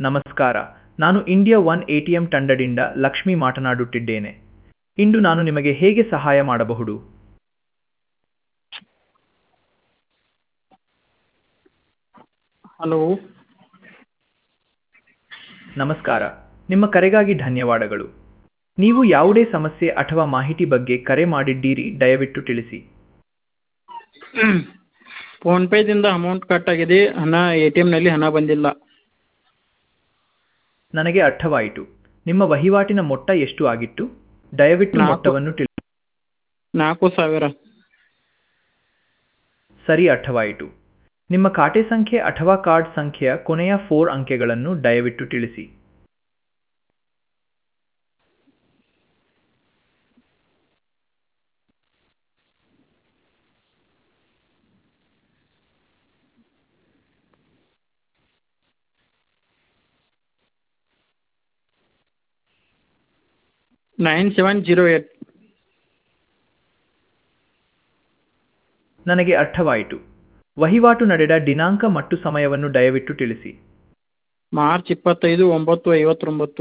ನಮಸ್ಕಾರ ನಾನು India one ATM ತಂಡದಿಂದ ಲಕ್ಷ್ಮಿ ಮಾತನಾಡುತ್ತಿದ್ದೇನೆ ಇಂದು ನಾನು ನಿಮಗೆ ಹೇಗೆ ಸಹಾಯ ಮಾಡಬಹುದು ಹಲೋ ನಮಸ್ಕಾರ ನಿಮ್ಮ ಕರೆಗಾಗಿ ಧನ್ಯವಾದಗಳು ನೀವು ಯಾವುದೇ ಸಮಸ್ಯೆ ಅಥವಾ ಮಾಹಿತಿ ಬಗ್ಗೆ ಕರೆ ಮಾಡಿದ್ದೀರಿ ದಯವಿಟ್ಟು ತಿಳಿಸಿ ಫೋನ್ಪೇದಿಂದ ಅಮೌಂಟ್ ಕಟ್ ಆಗಿದೆ ಹಣ ಎ ಟಿ ಎಮ್ನಲ್ಲಿ ಹಣ ಬಂದಿಲ್ಲ ನನಗೆ ಅರ್ಥವಾಯಿತು ನಿಮ್ಮ ವಹಿವಾಟಿನ ಮೊತ್ತ ಎಷ್ಟು ಆಗಿತ್ತು ದಯವಿಟ್ಟು ನಾಲ್ಕು. ಮೊತ್ತವನ್ನು ತಿಳಿಸಿ ನಾಲ್ಕು ಸಾವಿರ ಸರಿ ಅರ್ಥವಾಯಿತು ನಿಮ್ಮ ಖಾತೆ ಸಂಖ್ಯೆ ಅಥವಾ ಕಾರ್ಡ್ ಸಂಖ್ಯೆಯ ಕೊನೆಯ ಫೋರ್ ಅಂಕೆಗಳನ್ನು ದಯವಿಟ್ಟು ತಿಳಿಸಿ ನೈನ್ ಸೆವೆನ್ ಜೀರೋ ಏಟ್ ನನಗೆ ಅರ್ಥವಾಯಿತು ವಹಿವಾಟು ನಡೆದ ದಿನಾಂಕ ಮತ್ತು ಸಮಯವನ್ನು ದಯವಿಟ್ಟು ತಿಳಿಸಿ ಮಾರ್ಚ್ ಇಪ್ಪತ್ತೈದು ಒಂಬತ್ತು ಐವತ್ತೊಂಬತ್ತು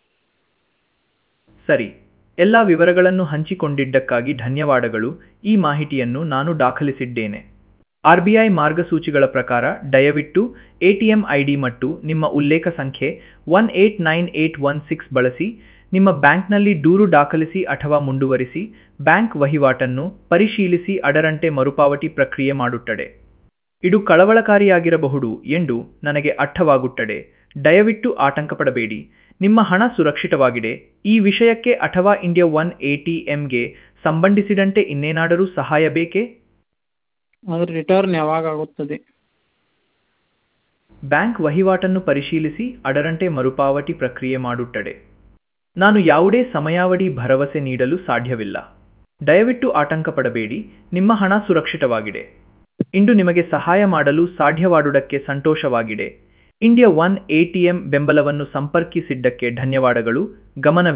ಸರಿ ಎಲ್ಲ ವಿವರಗಳನ್ನು ಹಂಚಿಕೊಂಡಿದ್ದಕ್ಕಾಗಿ ಧನ್ಯವಾದಗಳು ಈ ಮಾಹಿತಿಯನ್ನು ನಾನು ದಾಖಲಿಸಿದ್ದೇನೆ ಆರ್ ಬಿ ಐ ಮಾರ್ಗಸೂಚಿಗಳ ಪ್ರಕಾರ ದಯವಿಟ್ಟು ಎಟಿಎಂ ಐಡಿ ಮತ್ತು ನಿಮ್ಮ ಉಲ್ಲೇಖ ಸಂಖ್ಯೆ one eight nine eight one six ಬಳಸಿ ನಿಮ್ಮ ಬ್ಯಾಂಕ್ನಲ್ಲಿ ದೂರು ದಾಖಲಿಸಿ ಅಥವಾ ಮುಂದುವರಿಸಿ ಬ್ಯಾಂಕ್ ವಹಿವಾಟನ್ನು ಪರಿಶೀಲಿಸಿ ಅದರಂತೆ ಮರುಪಾವತಿ ಪ್ರಕ್ರಿಯೆ ಮಾಡುತ್ತದೆ ಇದು ಕಳವಳಕಾರಿಯಾಗಿರಬಹುದು ಎಂದು ನನಗೆ ಅರ್ಥವಾಗುತ್ತದೆ ದಯವಿಟ್ಟು ಆತಂಕ ಪಡಬೇಡಿ ನಿಮ್ಮ ಹಣ ಸುರಕ್ಷಿತವಾಗಿದೆ ಈ ವಿಷಯಕ್ಕೆ ಅಥವಾ ಇಂಡಿಯಾ ಒನ್ ಎಟಿಎಂಗೆ ಸಂಬಂಧಿಸಿದಂತೆ ಇನ್ನೇನಾದರೂ ಸಹಾಯ ಬೇಕೇ ಅದರ ರಿಟರ್ನ್ ಯಾವಾಗ ಆಗುತ್ತದೆ ಬ್ಯಾಂಕ್ ವಹಿವಾಟನ್ನು ಪರಿಶೀಲಿಸಿ ಅದರಂತೆ ಮರುಪಾವತಿ ಪ್ರಕ್ರಿಯೆ ಮಾಡುತ್ತದೆ ನಾನು ಯಾವುದೇ ಸಮಯಾವಧಿ ಭರವಸೆ ನೀಡಲು ಸಾಧ್ಯವಿಲ್ಲ ದಯವಿಟ್ಟು ಆತಂಕ ಪಡಬೇಡಿ ನಿಮ್ಮ ಹಣ ಸುರಕ್ಷಿತವಾಗಿದೆ ಇಂದು ನಿಮಗೆ ಸಹಾಯ ಮಾಡಲು ಸಾಧ್ಯವಾದುದಕ್ಕೆ ಸಂತೋಷವಾಗಿದೆ ಇಂಡಿಯಾ ಒನ್ ಎಟಿಎಂ ಬೆಂಬಲವನ್ನು ಸಂಪರ್ಕಿಸಿದ್ದಕ್ಕೆ ಧನ್ಯವಾದಗಳು ಗಮನವಿರಲಿ